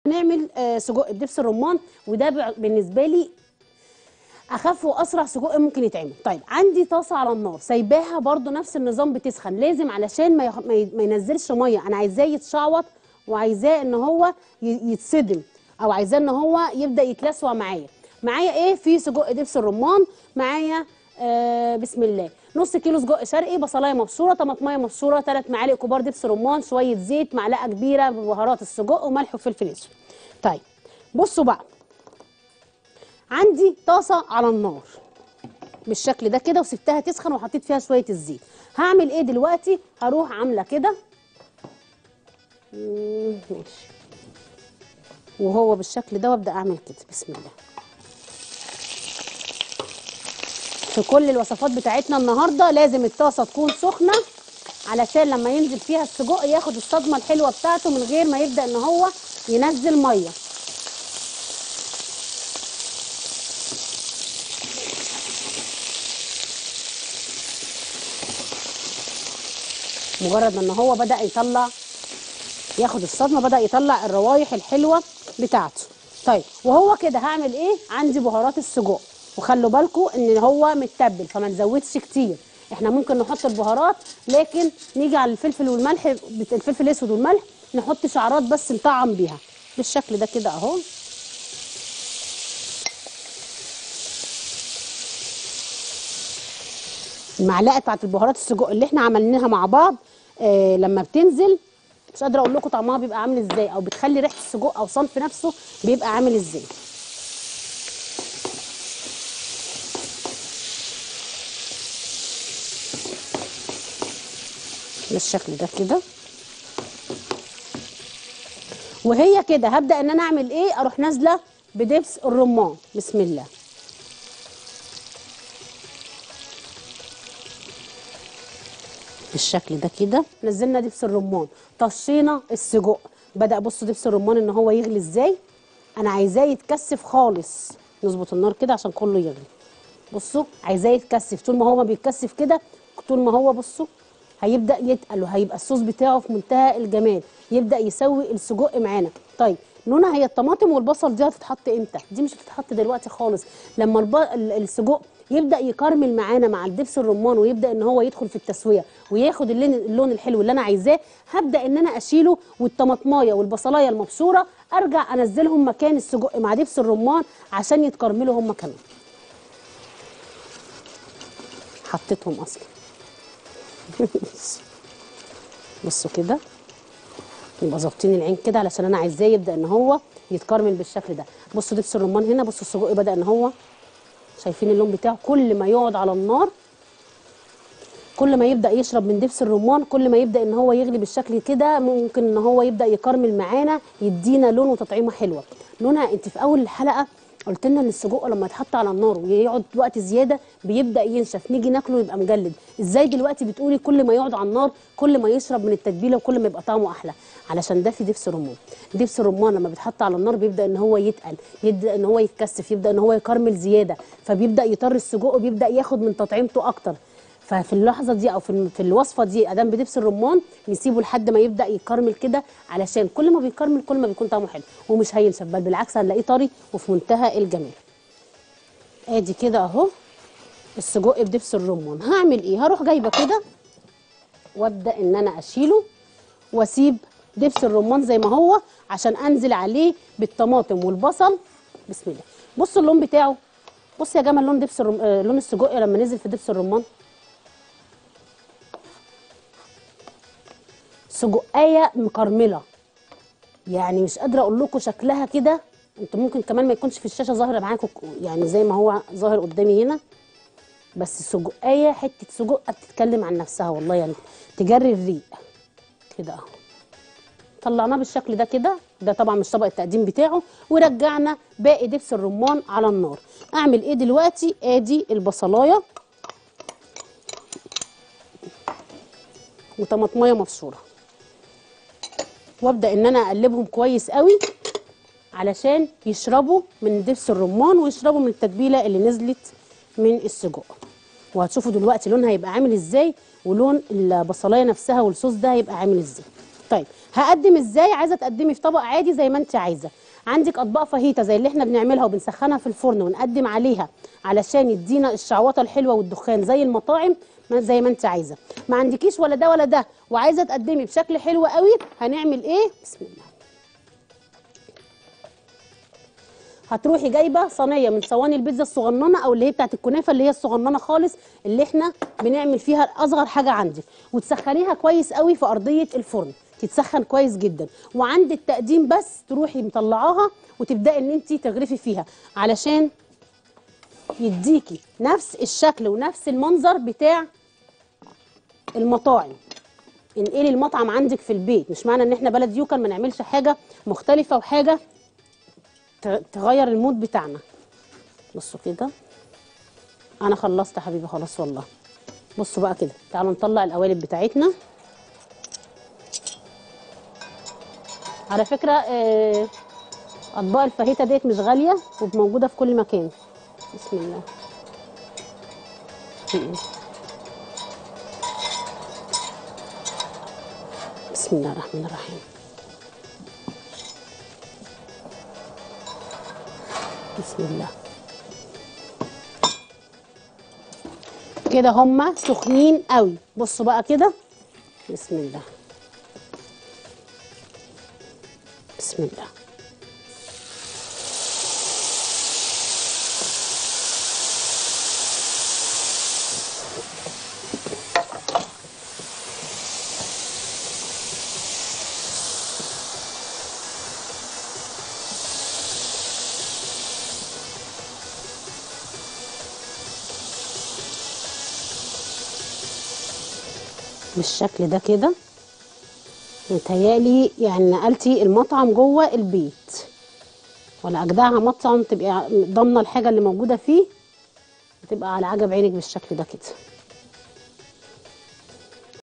نعمل آه، سجق بدبس الرمان وده بع- بالنسبه لي اخف واسرع سجق ممكن يتعمل طيب عندي طاسه على النار سايباها برضو نفس النظام بتسخن لازم علشان ما, يخ... ما, ي... ما ينزلش ميه انا عايزاه يتشعوط وعايزاه ان هو ي... يتصدم او عايزاه ان هو يبدا يتلسوع معايا معايا ايه في سجق دبس الرمان معايا آه بسم الله نص كيلو سجق شرقي بصلايه مبشوره طماطمايه مبشوره ثلاث معالق كبار دبس رمان شويه زيت معلقه كبيره ببهارات السجق وملح وفلفل اسود طيب بصوا بقى عندي طاسه على النار بالشكل ده كده وسبتها تسخن وحطيت فيها شويه الزيت هعمل ايه دلوقتي هروح عامله كده مم، ماشي وهو بالشكل ده وابدا اعمل كده بسم الله في كل الوصفات بتاعتنا النهارده لازم الطاسه تكون سخنه علشان لما ينزل فيها السجق ياخد الصدمه الحلوه بتاعته من غير ما يبدا ان هو ينزل ميه مجرد ما ان هو بدا يطلع ياخد الصدمه بدا يطلع الروايح الحلوه بتاعته طيب وهو كده هعمل ايه عندي بهارات السجق وخلوا بالكم ان هو متبل فما نزودش كتير احنا ممكن نحط البهارات لكن نيجي على الفلفل والملح بت- الفلفل الاسود والملح نحط شعرات بس نطعم بيها بالشكل ده كده اهو المعلقه بتاعت البهارات السجق اللي احنا عملناها مع بعض آه لما بتنزل مش قادره اقول لكم طعمها بيبقى عامل ازاي او بتخلي ريحه السجق او صنف نفسه بيبقى عامل ازاي بالشكل ده كده وهي كده هبدا ان انا اعمل ايه اروح نازله بدبس الرمان بسم الله بالشكل ده كده نزلنا دبس الرمان طشينا السجق بدا بصوا دبس الرمان ان هو يغلي ازاي انا عايزاه يتكثف خالص نظبط النار كده عشان كله يغلي بصوا عايزاه يتكثف طول ما هو ما بيتكثف كده طول ما هو بصوا هيبدا يتقل وهيبقى الصوص بتاعه في منتهى الجمال يبدا يسوي السجق معانا طيب نونا هي الطماطم والبصل دي هتتحط امتى دي مش هتتحط دلوقتي خالص لما الب... ال- السجق يبدا يكرمل معانا مع الدبس الرمان ويبدا ان هو يدخل في التسويه وياخد اللون اللون الحلو اللي انا عايزاه هبدا ان انا اشيله والطماطمايه والبصلايه المبشوره ارجع انزلهم مكان السجق مع دبس الرمان عشان يتكرملوا هم كمان حطيتهم اصلا بصوا كده يبقى ظابطين العين كده علشان انا عايزاه يبدا ان هو يتكرمل بالشكل ده بصوا دبس الرمان هنا بصوا السجق بدا ان هو شايفين اللون بتاعه كل ما يقعد على النار كل ما يبدا يشرب من دبس الرمان كل ما يبدا ان هو يغلي بالشكل كده ممكن ان هو يبدا يكرمل معانا يدينا لون وتطعيمه حلوه لونها انت في اول الحلقه قلت لنا ان السجق لما يتحط على النار ويقعد وقت زياده بيبدا ينشف نيجي ناكله يبقى مجلد ازاي دلوقتي بتقولي كل ما يقعد على النار كل ما يشرب من التتبيله وكل ما يبقى طعمه احلى علشان ده في دبس رمان دبس الرمان لما بيتحط على النار بيبدا ان هو يتقل يبدا ان هو يتكثف يبدا ان هو يكرمل زياده فبيبدا يطر السجق وبيبدا ياخد من تطعيمته اكتر ففي اللحظه دي او في في الوصفه دي ادام بدبس الرمان نسيبه لحد ما يبدا يكرمل كده علشان كل ما بيكرمل كل ما بيكون طعمه حلو ومش هينشف بل بالعكس هنلاقيه طري وفي منتهى الجمال ادي كده اهو السجق بدبس الرمان هعمل ايه هروح جايبه كده وابدا ان انا اشيله واسيب دبس الرمان زي ما هو عشان انزل عليه بالطماطم والبصل بسم الله بصوا اللون بتاعه بص يا جمال لون دبس الرم... آه، لون السجق لما نزل في دبس الرمان سجقايه مكرمله يعني مش قادره اقول لكم شكلها كده انتوا ممكن كمان ما يكونش في الشاشه ظاهره معاكم يعني زي ما هو ظاهر قدامي هنا بس سجقايه حته سجقه بتتكلم عن نفسها والله يعني تجري الريق كده اهو طلعناه بالشكل ده كده ده طبعا مش طبق التقديم بتاعه ورجعنا باقي دبس الرمان على النار اعمل ايه دلوقتي ادي البصلايه وطماطمايه مبشوره وابدا ان انا اقلبهم كويس قوي علشان يشربوا من دبس الرمان ويشربوا من التتبيله اللي نزلت من السجق وهتشوفوا دلوقتي لونها هيبقى عامل ازاي ولون البصلايه نفسها والصوص ده هيبقى عامل ازاي طيب هقدم ازاي عايزه تقدمي في طبق عادي زي ما انت عايزه عندك اطباق فاهيتا زي اللي احنا بنعملها وبنسخنها في الفرن ونقدم عليها علشان يدينا الشعوطه الحلوه والدخان زي المطاعم ما- زي ما انت عايزه ما عندكيش ولا ده ولا ده وعايزه تقدمي بشكل حلو قوي هنعمل ايه بسم الله هتروحي جايبه صينيه من صواني البيتزا الصغننه او اللي هي بتاعت الكنافه اللي هي الصغننه خالص اللي احنا بنعمل فيها اصغر حاجه عندك وتسخنيها كويس قوي في ارضيه الفرن تتسخن كويس جدا وعند التقديم بس تروحي مطلعاها وتبداي ان انت تغرفي فيها علشان يديكي نفس الشكل ونفس المنظر بتاع المطاعم انقلي المطعم عندك في البيت مش معنى ان احنا بلد يوكل ما نعملش حاجه مختلفه وحاجه ت- تغير المود بتاعنا بصوا كده انا خلصت يا حبيبي خلاص والله بصوا بقى كده تعالوا نطلع القوالب بتاعتنا على فكره آه، اطباق الفاهيتا ديت مش غاليه وموجوده في كل مكان بسم الله في إيه؟ بسم الله الرحمن الرحيم بسم الله كده هما سخنين قوي بصوا بقى كده بسم الله بسم الله بالشكل ده كده متهيألي يعني نقلتي المطعم جوه البيت ولا أجدعها مطعم تبقى ضامنة الحاجة اللي موجودة فيه وتبقى على عجب عينك بالشكل ده كده